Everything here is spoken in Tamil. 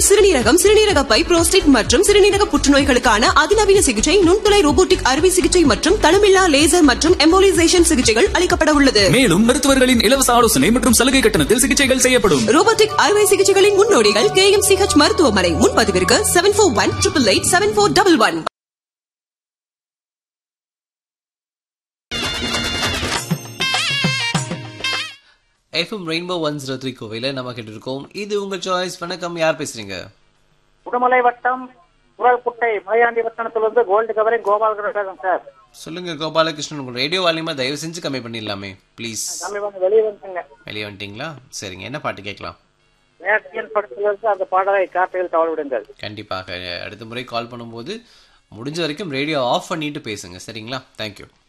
சிறுநீரகம் சிறுநீரக பை புரோஸ்டேட் மற்றும் சிறுநீரக புற்றுநோய்களுக்கான அதிநவீன சிகிச்சை நுண்துளை ரோபோட்டிக் அறுவை சிகிச்சை மற்றும் தளமில்லா லேசர் மற்றும் எம்போலிசேஷன் சிகிச்சைகள் அளிக்கப்பட உள்ளது மேலும் மருத்துவர்களின் இலவச ஆலோசனை மற்றும் சலுகை கட்டணத்தில் சிகிச்சைகள் செய்யப்படும் ரோபோட்டிக் அறுவை சிகிச்சைகளின் முன்னோடிகள் கே எம் சிஹெச் மருத்துவமனை முன்பதிவிற்கு seven four one triple eight seven four double one FM rainbow one zero three கோவையில் நம்ம கேட்டிருக்கோம் இது உங்கள் சாய்ஸ் வணக்கம் யார் பேசுறீங்க உடுமலை வட்டம் குரல்குட்டை மலையாண்டி வட்டணத்திலிருந்து கோல்டு கவரிங் கோபாலகிருஷ்ணன் பேசுறேன் சார் சொல்லுங்க கோபாலகிருஷ்ணன் உங்க ரேடியோ வால்யூமா தயவு செஞ்சு கம்மி பண்ணிடலாமே ப்ளீஸ் கம்மி பண்ணி வெளியே வந்துங்க வெளியே வந்துட்டீங்களா சரிங்க என்ன பாட்டு கேட்கலாம் நேர்த்தியன் படத்திலிருந்து அந்த பாடலை காற்றையில் தவறு விடுங்கள் கண்டிப்பாக அடுத்த முறை கால் பண்ணும்போது முடிஞ்ச வரைக்கும் ரேடியோ ஆஃப் பண்ணிட்டு பேசுங்க சரிங்களா தேங்க்யூ